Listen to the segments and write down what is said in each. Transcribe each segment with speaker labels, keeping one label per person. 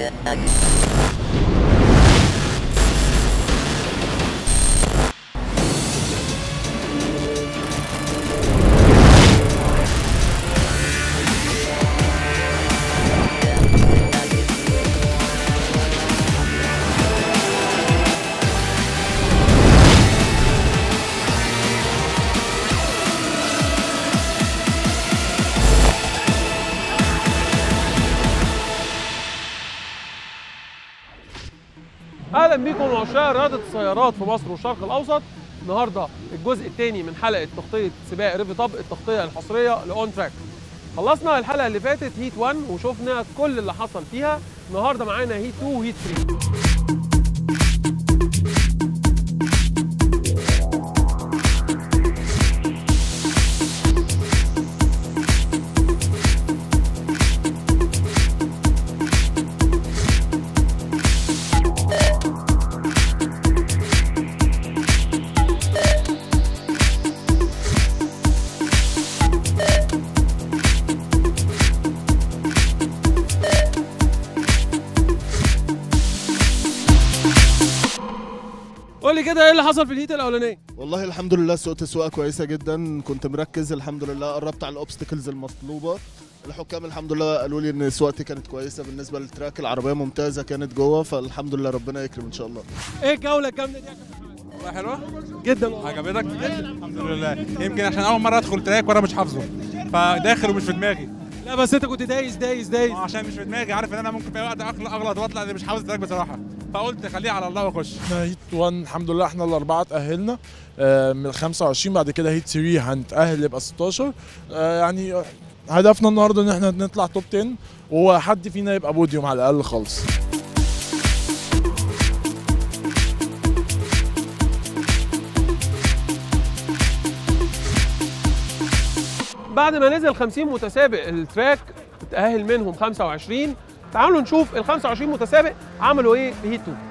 Speaker 1: اهلا بيكم عشاق رياضه السيارات في مصر والشرق الاوسط النهارده الجزء الثاني من حلقه تغطيه سباق ريفي توب التغطيه الحصريه لاون تراك خلصنا الحلقه اللي فاتت هيت 1 وشفنا كل اللي حصل فيها النهارده معانا هيت 2 وهيت 3 قول لي كده ايه اللي حصل في الهيت الاولانيه
Speaker 2: والله الحمد لله سوقت سواقه كويسه جدا كنت مركز الحمد لله قربت على الاوبستكلز المطلوبه الحكام الحمد لله قالوا لي ان سواقتي كانت كويسه بالنسبه للتراك العربيه ممتازه كانت جوه فالحمد لله ربنا يكرم ان شاء الله
Speaker 1: ايه الجوله الجامده دي يا كابتن محمد؟
Speaker 3: والله حلوه
Speaker 1: جدا والله.
Speaker 3: عجبتك الحمد لله يمكن عشان اول مره ادخل تراك وانا مش حافظه فداخل ومش في دماغي
Speaker 1: لا بس انت كنت دايس دايس دايس
Speaker 3: ما عشان مش في دماغي عارف ان انا ممكن في أي وقت أغل- اغلط واطلع اللي مش حافظ التراك بصراحه فقلت خليه على الله واخش
Speaker 4: احنا هيت 1 الحمد لله احنا الاربعه اتاهلنا آه، من ال 25 بعد كده هيت 3 هنتاهل يبقى 16 آه، يعني هدفنا النهارده ان احنا نطلع توب 10 وهو حد فينا يبقى بوديوم على الاقل خالص
Speaker 1: بعد ما نزل 50 متسابق التراك اتأهل منهم 25 تعالوا نشوف ال 25 متسابق عملوا ايه في هيت 2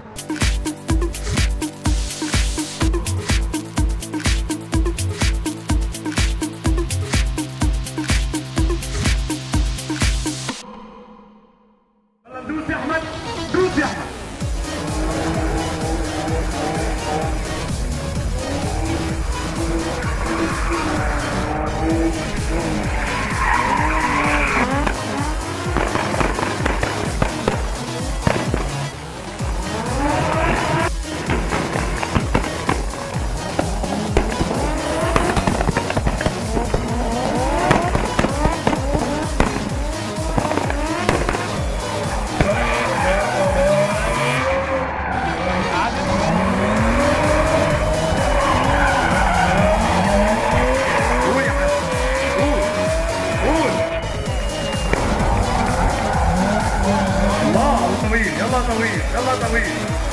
Speaker 5: دوس يا احمد دوس يا احمد قول يا احمد قول قول الله طويل يلا طويل يلا طويل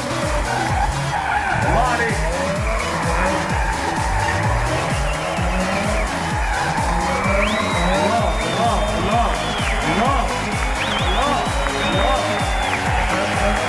Speaker 5: الله عليك الله الله الله الله الله الله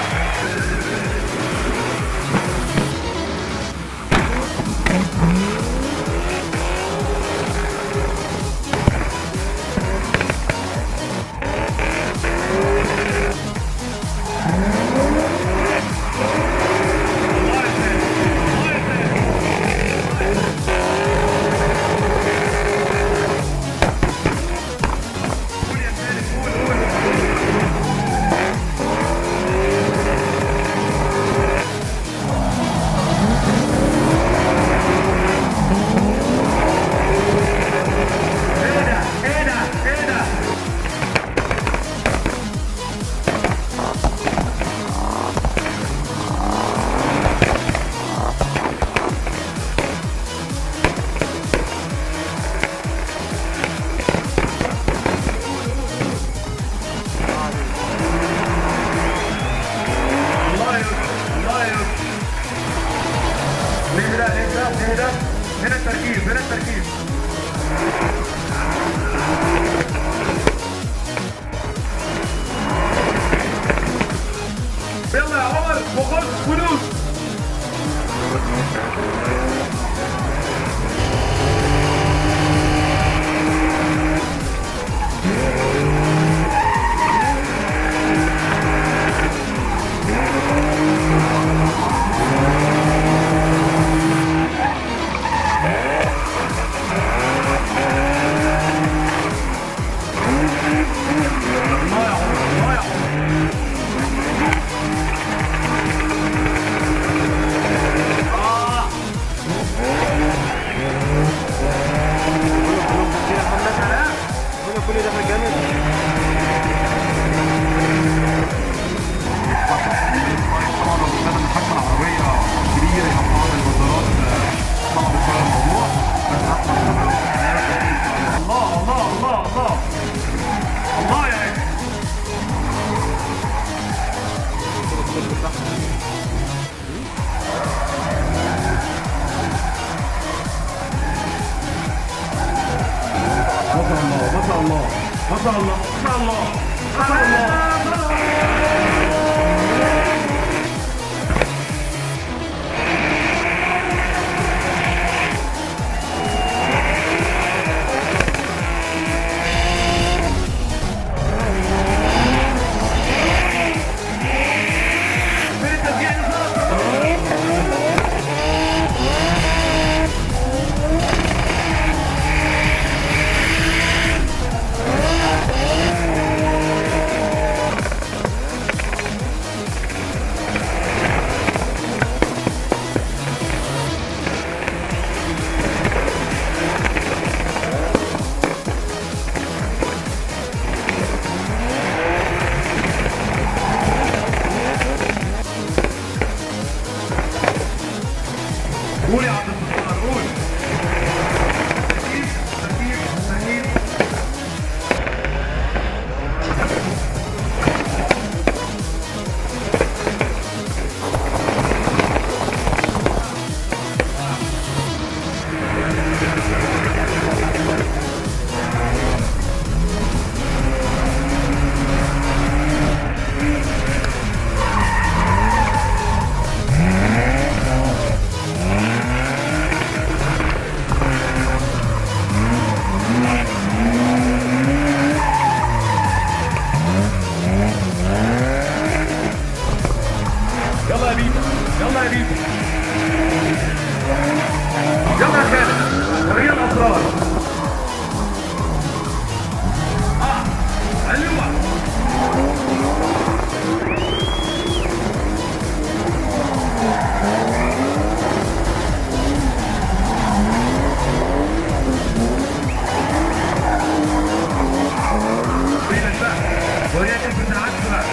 Speaker 5: قول يا سالم قول قول ايه ده ايه ده ايه ده الله يستر الله يستر ليه ده ليه ده ليه ده هنا التركيز هنا التركيز يلا يا عمر وخد فلوس
Speaker 1: الصوت بتاعها
Speaker 5: ما شاء الله ما شاء الله ما شاء الله ما شاء الله ما شاء الله فين التشجيع اللي صار؟ قول يا عبد الستار قول تركيز تركيز تركيز يلا يا بيبو يلا يا بيبو يلا يا خالد ورينا الاسرار اه ايوه ورينا الباقي ورينا كيف بتلعبش بقى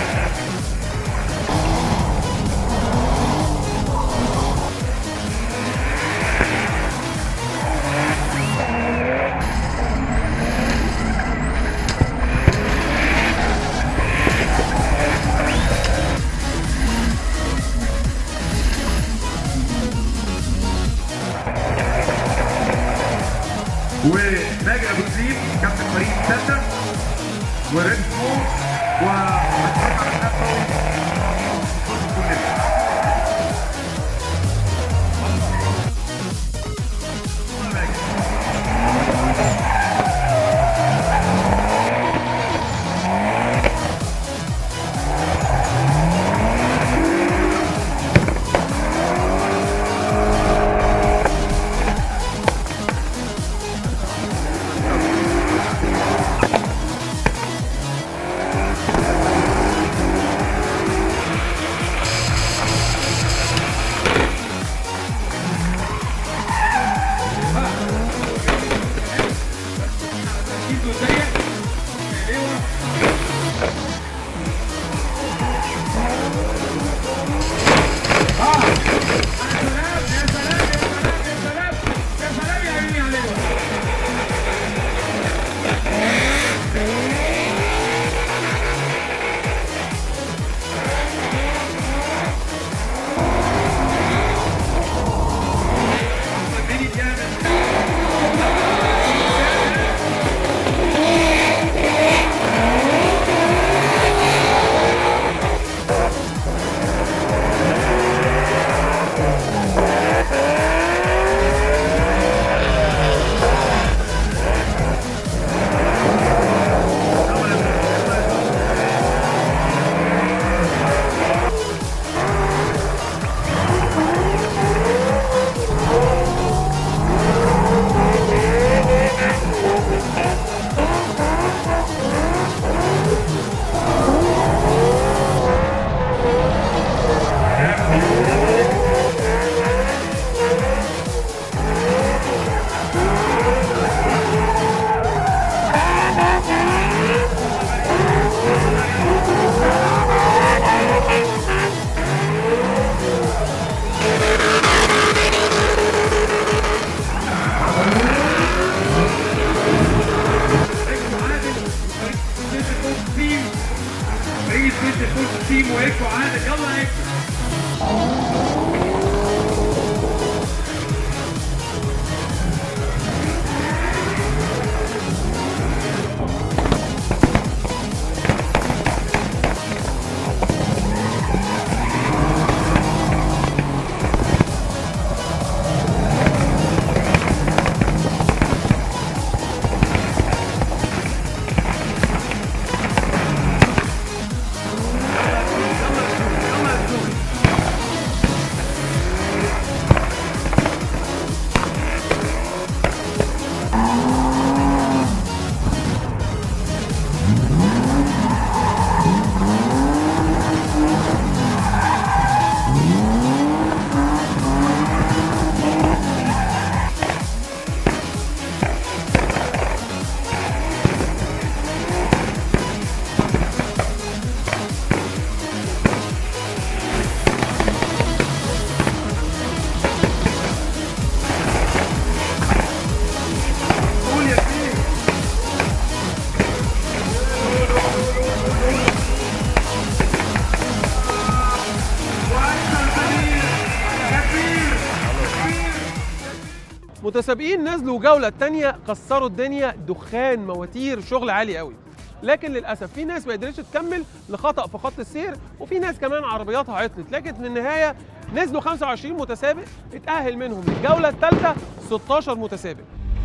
Speaker 1: متسابقين نزلوا جولة تانية كسروا الدنيا دخان مواتير شغل عالي قوي لكن للاسف في ناس ما قدرتش تكمل لخطا في خط السير وفي ناس كمان عربياتها عطلت لكن في النهايه نزلوا 25 متسابق اتاهل منهم للجوله الثالثه 16 متسابق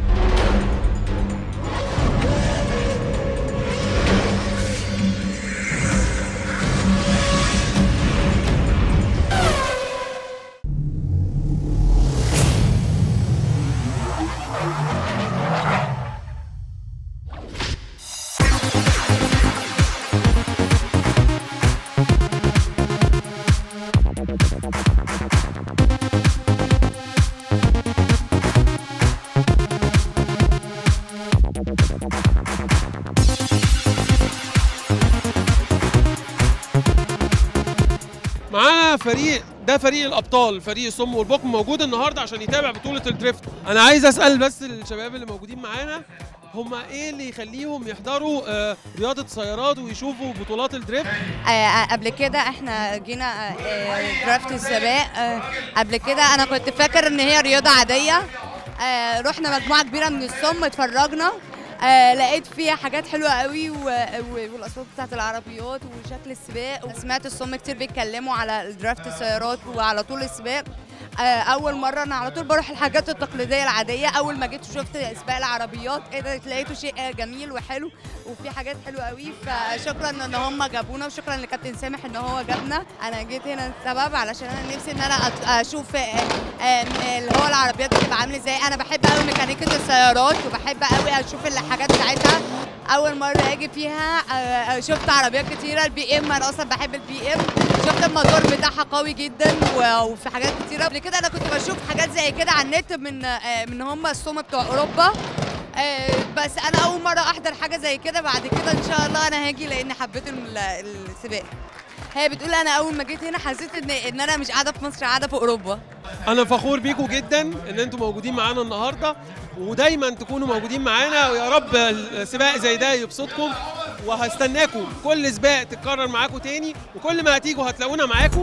Speaker 1: معانا فريق ده فريق الابطال فريق الصم والبكم موجود النهارده عشان يتابع بطوله الدريفت انا عايز اسال بس الشباب اللي موجودين معانا هم ايه اللي يخليهم يحضروا آه، رياضه سيارات ويشوفوا بطولات الدريفت
Speaker 6: آه، قبل كده احنا جينا آه، درافت السباق آه، قبل كده انا كنت فاكر ان هي رياضه عاديه آه، رحنا مجموعه كبيره من الصم اتفرجنا آه لقيت فيها حاجات حلوه قوي و... و... والاصوات بتاعت العربيات وشكل السباق سمعت الصم كتير بيتكلموا على درافت السيارات وعلى طول السباق آه اول مره انا على طول بروح الحاجات التقليديه العاديه اول ما جيت وشفت سباق العربيات ايه ده لقيته شيء جميل وحلو وفي حاجات حلوه قوي فشكرا ان هم جابونا وشكرا لكابتن سامح ان هو جابنا انا جيت هنا السبب علشان انا نفسي ان انا أت- اشوف آه، آه، اللي هو العربيات بتبقى عامله ازاي انا بحب قوي ميكانيكه السيارات وبحب قوي اشوف الحاجات بتاعتها اول مره اجي فيها آه، شفت عربيات كتيره البي ام انا اصلا بحب البي ام شفت الموتور بتاعها قوي جدا و- وفي حاجات كتيره قبل كده انا كنت بشوف حاجات زي كده على النت من آه، من هم السومه بتوع اوروبا آه، بس انا اول مره احضر حاجه زي كده بعد كده ان شاء الله انا هاجي لان حبيت ال- السباق هي بتقول انا اول ما جيت هنا حسيت ان ان انا مش قاعده في مصر قاعده في اوروبا
Speaker 1: انا فخور بيكم جدا ان انتم موجودين معانا النهارده ودايما تكونوا موجودين معانا ويا رب السباق زي ده يبسطكم وهستناكم كل سباق تتكرر معاكم تاني وكل ما هتيجوا هتلاقونا معاكم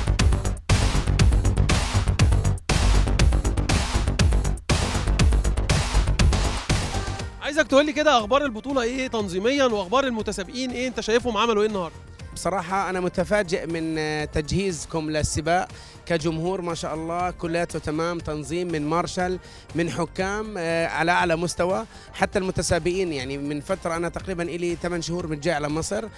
Speaker 1: عايزك تقول لي كده اخبار البطوله ايه تنظيميا واخبار المتسابقين ايه انت شايفهم عملوا ايه النهارده
Speaker 7: بصراحة أنا متفاجئ من آه، تجهيزكم للسباق كجمهور ما شاء الله كلياته تمام تنظيم من مارشال من حكام آه، على أعلى مستوى حتى المتسابقين يعني من فترة أنا تقريبا إلي 8 شهور متجي على مصر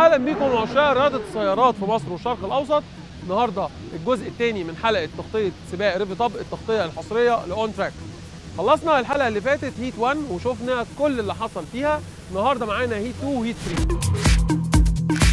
Speaker 1: اهلا بيكم عشاق رياضه السيارات في مصر والشرق الاوسط النهارده الجزء الثاني من حلقه تغطيه سباق ريفي توب التغطيه الحصريه لاون تراك خلصنا الحلقه اللي فاتت هيت 1 وشفنا كل اللي حصل فيها النهارده معانا هيت 2 وهيت 3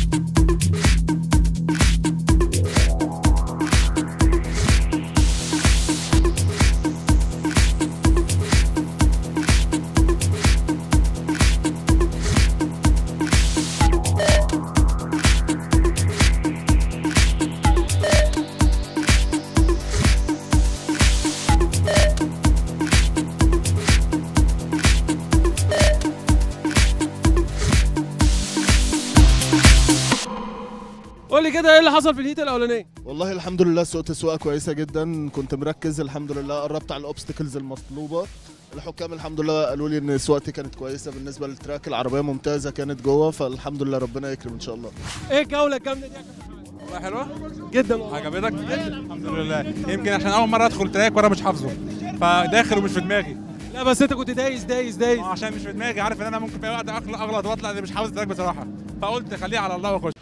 Speaker 1: قول لي كده ايه اللي حصل في الهيت الاولانيه
Speaker 2: والله الحمد لله سوقت سواقه كويسه جدا كنت مركز الحمد لله قربت على الاوبستكلز المطلوبه الحكام الحمد لله قالوا لي ان سواقتي كانت كويسه بالنسبه للتراك العربيه ممتازه كانت جوه فالحمد لله ربنا يكرم ان شاء الله
Speaker 1: ايه الجوله الجامده دي يا
Speaker 3: والله حلوه
Speaker 1: جدا والله.
Speaker 3: عجبتك الحمد لله يمكن عشان اول مره ادخل تراك وانا مش حافظه فداخل ومش في دماغي
Speaker 1: لا بس انت كنت دايس دايس دايس
Speaker 3: ما عشان مش في دماغي عارف ان انا ممكن في أي وقت أغل- اغلط واطلع لأني مش حافظ التراك بصراحه فقلت خليه على الله واخش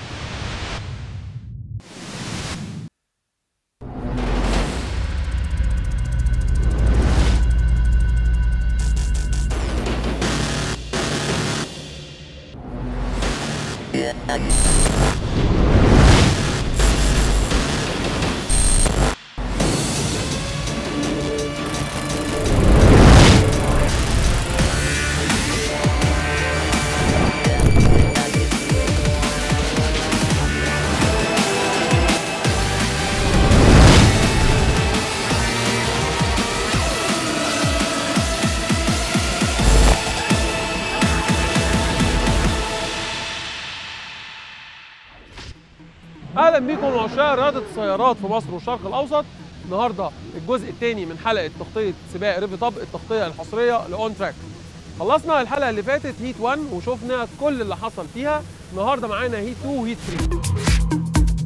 Speaker 1: اهلا بيكم عشاق رياضه السيارات في مصر والشرق الاوسط النهارده الجزء الثاني من حلقه تغطيه سباق ريفي توب التغطيه الحصريه لاون تراك خلصنا الحلقه اللي فاتت هيت 1 وشفنا كل اللي حصل فيها النهارده معانا هيت 2 وهيت 3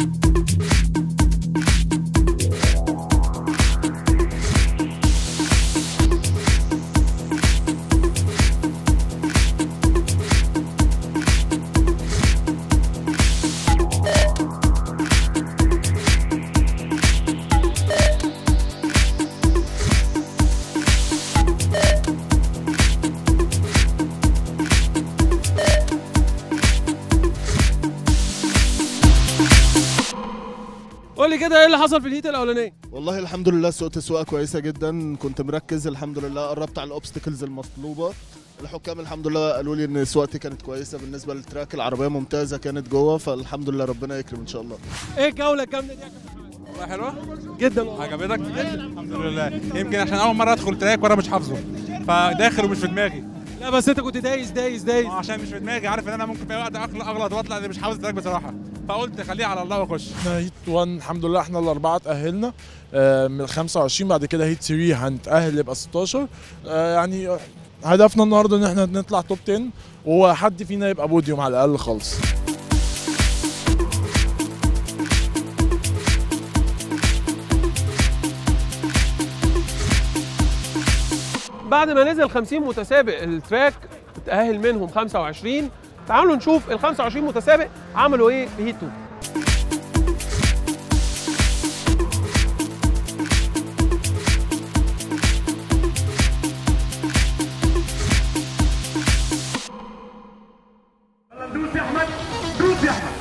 Speaker 1: قول لي كده ايه اللي حصل في الهيت الاولانيه
Speaker 2: والله الحمد لله سوقت سواقه كويسه جدا كنت مركز الحمد لله قربت على الاوبستكلز المطلوبه الحكام الحمد لله قالوا لي ان سواقتي كانت كويسه بالنسبه للتراك العربيه ممتازه كانت جوه فالحمد لله ربنا يكرم ان شاء الله
Speaker 1: ايه الجوله الجامده دي يا
Speaker 3: والله حلوه
Speaker 1: جدا والله.
Speaker 3: عجبتك الحمد لله يمكن عشان اول مره ادخل تراك وانا مش حافظه فداخل ومش في دماغي
Speaker 1: لا بس انت كنت دايس دايس دايس
Speaker 3: ما عشان مش في دماغي عارف ان انا ممكن في أي وقت أغل- اغلط واطلع لأني مش حافظ التراك بصراحه فقلت خليه على الله واخش
Speaker 4: احنا هيت 1 الحمد لله احنا الاربعه تاهلنا آه، من ال 25 بعد كده هيت 3 هنتاهل يبقى 16 آه، يعني هدفنا النهارده ان احنا نطلع توب 10 وحد فينا يبقى بوديوم على الاقل خالص
Speaker 1: بعد ما نزل 50 متسابق التراك اتأهل منهم 25 تعالوا نشوف ال 25 متسابق عملوا ايه في هيت 2
Speaker 5: دوس يا احمد دوس يا احمد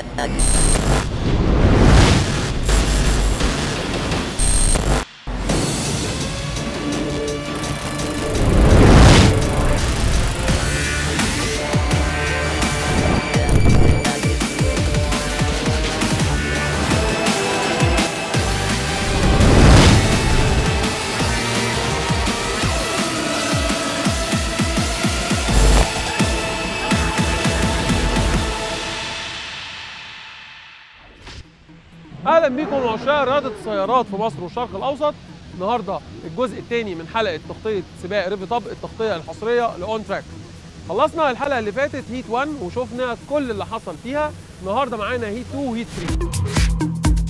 Speaker 1: اهلا بيكم عشاق رياضه السيارات في مصر والشرق الاوسط النهارده الجزء الثاني من حلقه تغطيه سباق ريفي توب التغطيه الحصريه لاون تراك خلصنا الحلقه اللي فاتت هيت 1 وشفنا كل اللي حصل فيها النهارده معانا هيت 2 وهيت 3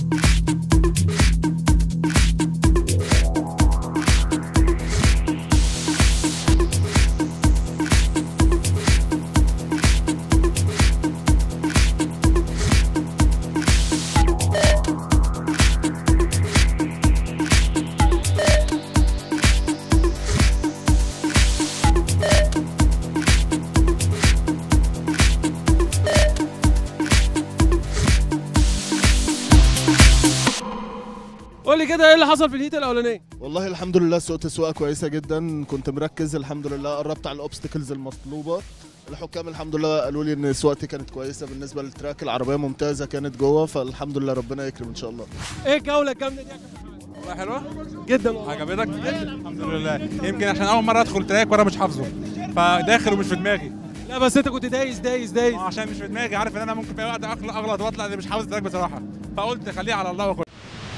Speaker 1: قول لي كده ايه اللي حصل في الهيت الاولانيه
Speaker 2: والله الحمد لله سوقت سواقه كويسه جدا كنت مركز الحمد لله قربت على الاوبستكلز المطلوبه الحكام الحمد لله قالوا لي ان سواقتي كانت كويسه بالنسبه للتراك العربيه ممتازه كانت جوه فالحمد لله ربنا يكرم ان شاء الله
Speaker 1: ايه الجوله الجامده دي يا كابتن
Speaker 3: والله حلوه
Speaker 1: جدا والله.
Speaker 3: عجبتك الحمد لله يمكن عشان اول مره ادخل تراك وانا مش حافظه فداخل ومش في دماغي
Speaker 1: لا بس انت كنت دايس دايس دايس
Speaker 3: ما عشان مش في دماغي عارف ان انا ممكن في أي وقت أغل- اغلط واطلع اللي مش حافظ التراك بصراحه فقلت خليه على الله واخش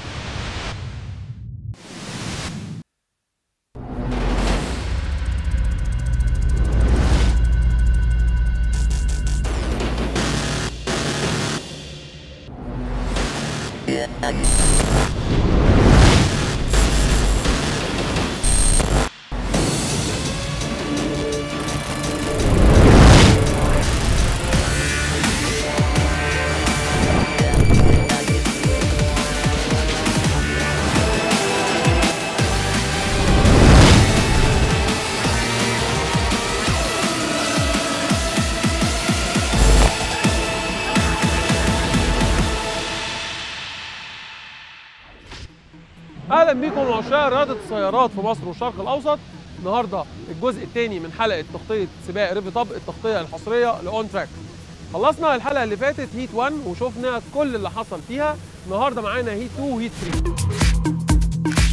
Speaker 1: اهلا بيكم عشاق رياضه السيارات في مصر والشرق الاوسط النهارده الجزء الثاني من حلقه تغطيه سباق ريفي توب التغطيه الحصريه لاون تراك خلصنا الحلقه اللي فاتت هيت 1 وشفنا كل اللي حصل فيها النهارده معانا هيت 2 وهيت 3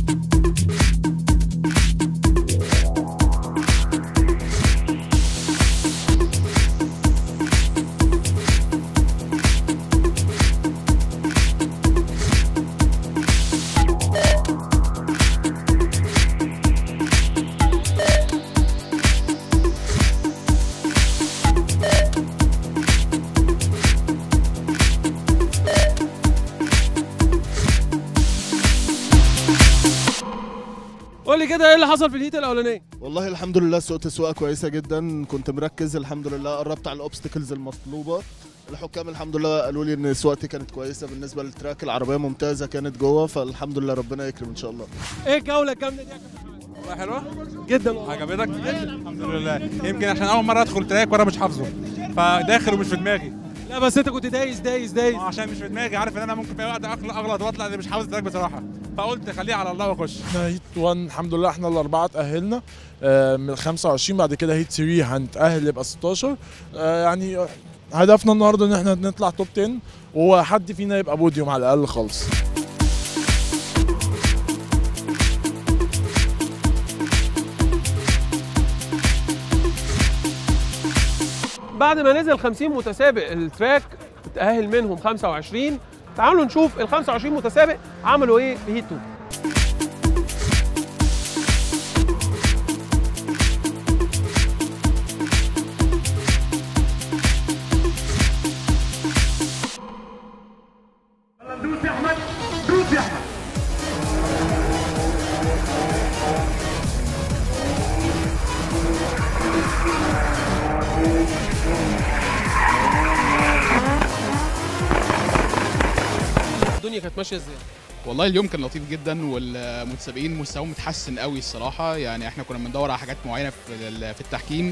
Speaker 1: قول لي كده ايه اللي حصل في الهيت الاولانيه
Speaker 2: والله الحمد لله سوقت سواقه كويسه جدا كنت مركز الحمد لله قربت على الاوبستكلز المطلوبه الحكام الحمد لله قالوا لي ان سواقتي كانت كويسه بالنسبه للتراك العربيه ممتازه كانت جوه فالحمد لله ربنا يكرم ان شاء الله
Speaker 1: ايه الجوله الجامده دي يا كابتن
Speaker 3: والله حلوه
Speaker 1: جدا والله.
Speaker 3: عجبتك الحمد لله يمكن عشان اول مره ادخل تراك وانا مش حافظه فداخل ومش في دماغي
Speaker 1: لا بس انت كنت دايس دايس دايس
Speaker 3: ما عشان مش في دماغي عارف ان انا ممكن في أي وقت أغل- اغلط واطلع اللي مش حافظ التراك بصراحه فقلت خليه على الله واخش
Speaker 4: احنا هيت 1 الحمد لله احنا الاربعه اتاهلنا آه، من ال 25 بعد كده هيت 3 هنتاهل يبقى 16 آه، يعني هدفنا النهارده ان احنا نطلع توب 10 وهو حد فينا يبقى بوديوم على الاقل خالص
Speaker 1: بعد ما نزل 50 متسابق التراك تأهل منهم 25 تعالوا نشوف ال 25 متسابق عملوا ايه في هيت 2
Speaker 5: دوس يا احمد دوس يا احمد
Speaker 1: الدنيا كانت ماشيه ازاي
Speaker 8: والله اليوم كان لطيف جدا والمتسابقين مستواهم متحسن قوي الصراحه يعني احنا كنا بندور على حاجات معينه في ال- في التحكيم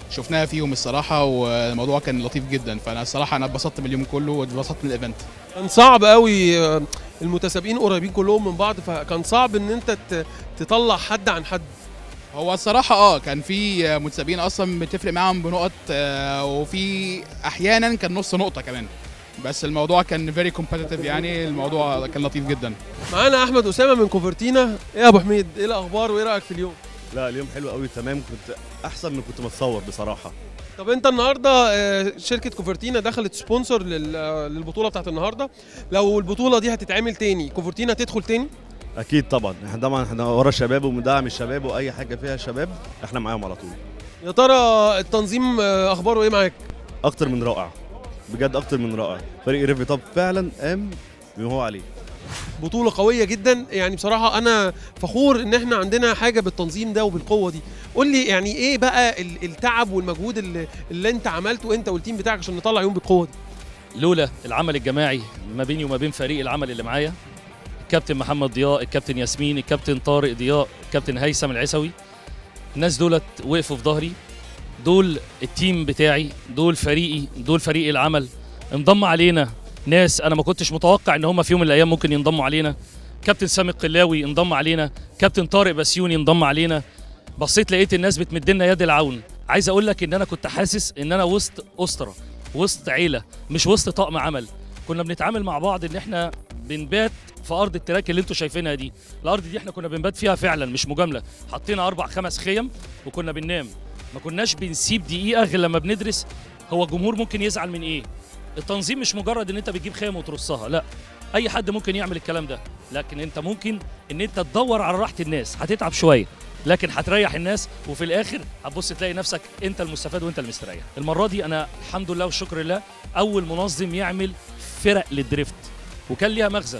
Speaker 8: شفناها فيهم الصراحه والموضوع كان لطيف جدا فانا الصراحه انا اتبسطت من اليوم كله واتبسطت من الايفنت
Speaker 1: كان صعب قوي آه، المتسابقين قريبين كلهم من بعض فكان صعب ان انت ت- تطلع حد عن حد
Speaker 8: هو الصراحه اه كان في آه، متسابقين اصلا بتفرق معاهم بنقط آه، وفي احيانا كان نص نقطه كمان بس الموضوع كان فيري كومبetitive يعني الموضوع كان لطيف جدا
Speaker 1: معانا احمد اسامه من كوفرتينا ايه يا ابو حميد ايه الاخبار وايه رايك في اليوم
Speaker 9: لا اليوم حلو قوي تمام كنت احسن من كنت متصور بصراحه
Speaker 1: طب انت النهارده آه، شركه كوفرتينا دخلت سبونسر لل- آه، للبطوله بتاعت النهارده لو البطوله دي هتتعمل تاني كوفرتينا تدخل تاني
Speaker 9: اكيد طبعا احنا طبعا احنا ورا الشباب ومدعم الشباب واي حاجه فيها شباب احنا معاهم على طول
Speaker 1: يا ترى التنظيم آه، اخباره ايه معاك
Speaker 9: اكتر من رائع بجد اكتر من رائع فريق ريفي طب فعلا قام بما هو عليه
Speaker 1: بطوله قويه جدا يعني بصراحه انا فخور ان احنا عندنا حاجه بالتنظيم ده وبالقوه دي قول لي يعني ايه بقى ال- التعب والمجهود اللي, اللي انت عملته انت والتيم بتاعك عشان نطلع يوم بالقوه دي
Speaker 10: لولا العمل الجماعي ما بيني وما بين فريق العمل اللي معايا الكابتن محمد ضياء الكابتن ياسمين الكابتن طارق ضياء الكابتن هيثم العسوي الناس دولت وقفوا في ظهري دول التيم بتاعي دول فريقي دول فريق العمل انضم علينا ناس انا ما كنتش متوقع ان هم في يوم من الايام ممكن ينضموا علينا كابتن سامي القلاوي انضم علينا كابتن طارق بسيوني انضم علينا بصيت لقيت الناس بتمدلنا يد العون عايز اقول لك ان انا كنت حاسس ان انا وسط اسره وسط عيله مش وسط طقم عمل كنا بنتعامل مع بعض ان احنا بنبات في ارض التراك اللي انتوا شايفينها دي الارض دي احنا كنا بنبات فيها فعلا مش مجامله حطينا اربع خمس خيم وكنا بننام ما كناش بنسيب دقيقه غير لما بندرس هو الجمهور ممكن يزعل من ايه التنظيم مش مجرد ان انت بتجيب خيم وترصها لا اي حد ممكن يعمل الكلام ده لكن انت ممكن ان انت تدور على راحه الناس هتتعب شويه لكن هتريح الناس وفي الاخر هتبص تلاقي نفسك انت المستفاد وانت المستريح المره دي انا الحمد لله والشكر لله اول منظم يعمل فرق للدريفت وكان ليها مغزى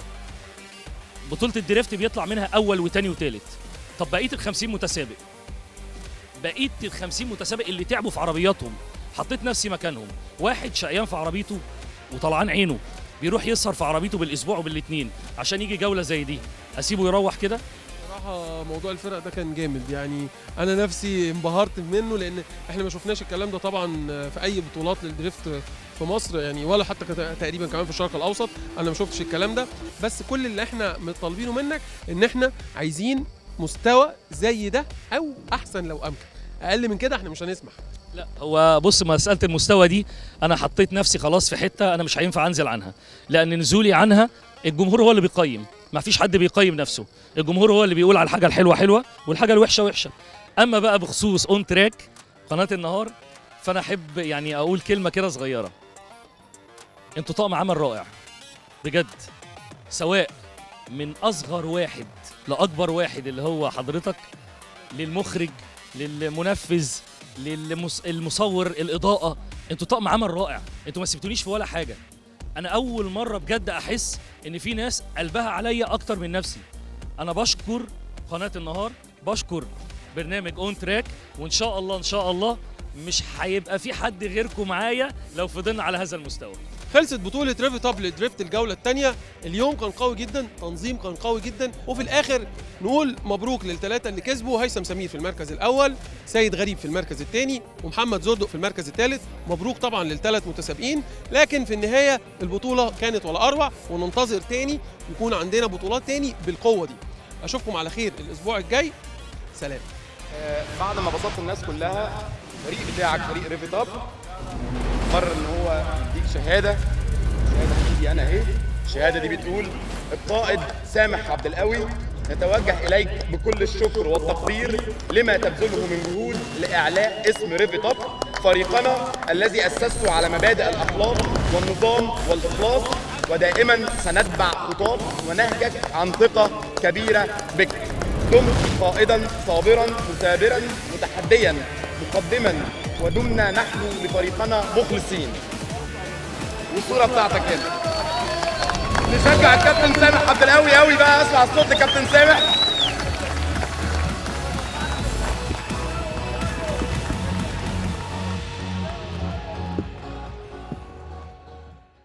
Speaker 10: بطوله الدريفت بيطلع منها اول وتاني وتالت طب بقيه ال 50 متسابق بقيه ال 50 متسابق اللي تعبوا في عربياتهم حطيت نفسي مكانهم واحد شقيان في عربيته وطلعان عينه بيروح يسهر في عربيته بالاسبوع وبالاثنين عشان يجي جوله زي دي اسيبه يروح كده
Speaker 1: بصراحه موضوع الفرق ده كان جامد يعني انا نفسي انبهرت منه لان احنا ما شفناش الكلام ده طبعا في اي بطولات للدريفت في مصر يعني ولا حتى كت- تقريبا كمان في الشرق الاوسط انا ما شفتش الكلام ده بس كل اللي احنا طالبينه منك ان احنا عايزين مستوى زي ده او احسن لو امكن اقل من كده احنا مش هنسمح
Speaker 10: لا هو بص مساله المستوى دي انا حطيت نفسي خلاص في حته انا مش هينفع انزل عنها لان نزولي عنها الجمهور هو اللي بيقيم ما فيش حد بيقيم نفسه الجمهور هو اللي بيقول على الحاجه الحلوه حلوه والحاجه الوحشه وحشه اما بقى بخصوص اون تراك قناه النهار فانا احب يعني اقول كلمه كده صغيره انتوا طقم عمل رائع بجد سواء من اصغر واحد لاكبر واحد اللي هو حضرتك للمخرج للمنفذ للمصور الاضاءه انتوا طقم عمل رائع انتوا ما سبتونيش في ولا حاجه انا اول مره بجد احس ان في ناس قلبها عليا اكتر من نفسي انا بشكر قناه النهار بشكر برنامج اون تراك وان شاء الله ان شاء الله مش هيبقى في حد غيركم معايا لو فضلنا على هذا المستوى
Speaker 1: خلصت بطولة ريفي توب للدريفت الجولة الثانية اليوم كان قوي جدا تنظيم كان قوي جدا وفي الآخر نقول مبروك للثلاثة اللي كسبوا هيثم سمير في المركز الأول سيد غريب في المركز الثاني ومحمد زردق في المركز الثالث مبروك طبعا للثلاث متسابقين لكن في النهاية البطولة كانت ولا أروع وننتظر تاني يكون عندنا بطولات تاني بالقوة دي أشوفكم على خير الأسبوع الجاي سلام
Speaker 11: آه، بعد ما بسطت الناس كلها الفريق بتاعك فريق ريفي توب قرر ان هو يديك شهاده شهاده في ايدي انا اهي الشهاده دي بتقول القائد سامح عبد القوي نتوجه اليك بكل الشكر والتقدير لما تبذله من جهود لاعلاء اسم ريفي توب فريقنا الذي اسسته على مبادئ الاخلاق والنظام والاخلاص ودائما سنتبع خطاك ونهجك عن ثقه كبيره بك دمت قائدا صابرا مثابرا متحديا مقدما ودمنا نحن لفريقنا مخلصين والصوره بتاعتك هنا نشجع الكابتن سامح عبد القوي قوي بقى اسمع الصوت لكابتن سامح